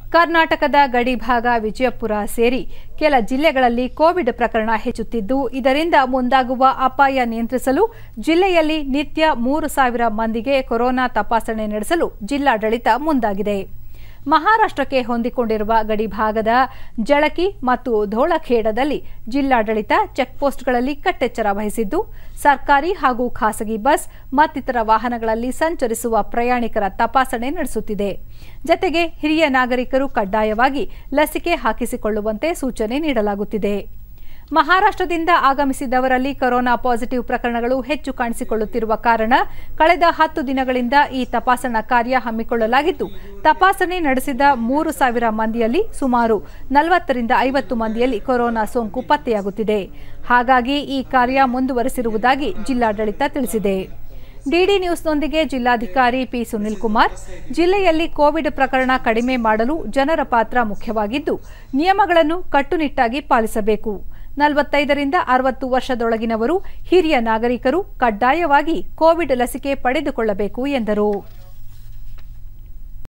ಕರ್ನಾಟಕದ ಗಡಿಭಾಗ ವಿಜಯಪುರ ಸೇರಿ ಕೆಲ ಜಿಲ್ಲೆಗಳಲ್ಲಿ ಕೋವಿಡ್ ಪ್ರಕರಣ ಹೆಚ್ಚುತ್ತಿದ್ದು ಇದರಿಂದ ಮುಂದಾಗುವ ಅಪಾಯ ನಿಯಂತ್ರಿಸಲು ಜಿಲ್ಲೆಯಲ್ಲಿ ನಿತ್ಯ ಮೂರು ಸಾವಿರ ಮಂದಿಗೆ ಕೊರೋನಾ ತಪಾಸಣೆ ನಡೆಸಲು ಜಿಲ್ಲಾಡಳಿತ ಮುಂದಾಗಿದೆ ಮಹಾರಾಷ್ಟ್ರಕ್ಕೆ ಹೊಂದಿಕೊಂಡಿರುವ ಗಡಿಭಾಗದ ಜಳಕಿ ಮತ್ತು ಧೋಳಖೇಡದಲ್ಲಿ ಜಿಲ್ಲಾಡಳಿತ ಚೆಕ್ಪೋಸ್ಟ್ಗಳಲ್ಲಿ ಕಟ್ಟೆಚ್ಚರ ವಹಿಸಿದ್ದು ಸರ್ಕಾರಿ ಹಾಗೂ ಖಾಸಗಿ ಬಸ್ ಮತ್ತಿತರ ವಾಹನಗಳಲ್ಲಿ ಸಂಚರಿಸುವ ಪ್ರಯಾಣಿಕರ ತಪಾಸಣೆ ನಡೆಸುತ್ತಿದೆ ಜತೆಗೆ ಹಿರಿಯ ನಾಗರಿಕರು ಕಡ್ಡಾಯವಾಗಿ ಲಸಿಕೆ ಹಾಕಿಸಿಕೊಳ್ಳುವಂತೆ ಸೂಚನೆ ನೀಡಲಾಗುತ್ತಿದೆ ಮಹಾರಾಷ್ಟ್ರದಿಂದ ಆಗಮಿಸಿದವರಲ್ಲಿ ಕೊರೋನಾ ಪಾಸಿಟಿವ್ ಪ್ರಕರಣಗಳು ಹೆಚ್ಚು ಕಾಣಿಸಿಕೊಳ್ಳುತ್ತಿರುವ ಕಾರಣ ಕಳೆದ ಹತ್ತು ದಿನಗಳಿಂದ ಈ ತಪಾಸಣಾ ಕಾರ್ಯ ಹಮ್ಮಿಕೊಳ್ಳಲಾಗಿದ್ದು ತಪಾಸಣೆ ನಡೆಸಿದ ಮೂರು ಸಾವಿರ ಮಂದಿಯಲ್ಲಿ ಸುಮಾರು ನಲವತ್ತರಿಂದ ಐವತ್ತು ಮಂದಿಯಲ್ಲಿ ಕೊರೋನಾ ಸೋಂಕು ಪತ್ತೆಯಾಗುತ್ತಿದೆ ಹಾಗಾಗಿ ಈ ಕಾರ್ಯ ಮುಂದುವರೆಸಿರುವುದಾಗಿ ಜಿಲ್ಲಾಡಳಿತ ತಿಳಿಸಿದೆ ಡಿಡಿ ನ್ಯೂಸ್ನೊಂದಿಗೆ ಜಿಲ್ಲಾಧಿಕಾರಿ ಪಿ ಸುನಿಲ್ ಕುಮಾರ್ ಜಿಲ್ಲೆಯಲ್ಲಿ ಕೋವಿಡ್ ಪ್ರಕರಣ ಕಡಿಮೆ ಮಾಡಲು ಜನರ ಪಾತ್ರ ಮುಖ್ಯವಾಗಿದ್ದು ನಿಯಮಗಳನ್ನು ಕಟ್ಟುನಿಟ್ಟಾಗಿ ಪಾಲಿಸಬೇಕು ನಲವತ್ತೈದರಿಂದ ಅರವತ್ತು ವರ್ಷದೊಳಗಿನವರು ಹಿರಿಯ ನಾಗರಿಕರು ಕಡ್ಡಾಯವಾಗಿ ಕೋವಿಡ್ ಲಸಿಕೆ ಪಡೆದುಕೊಳ್ಳಬೇಕು ಎಂದರು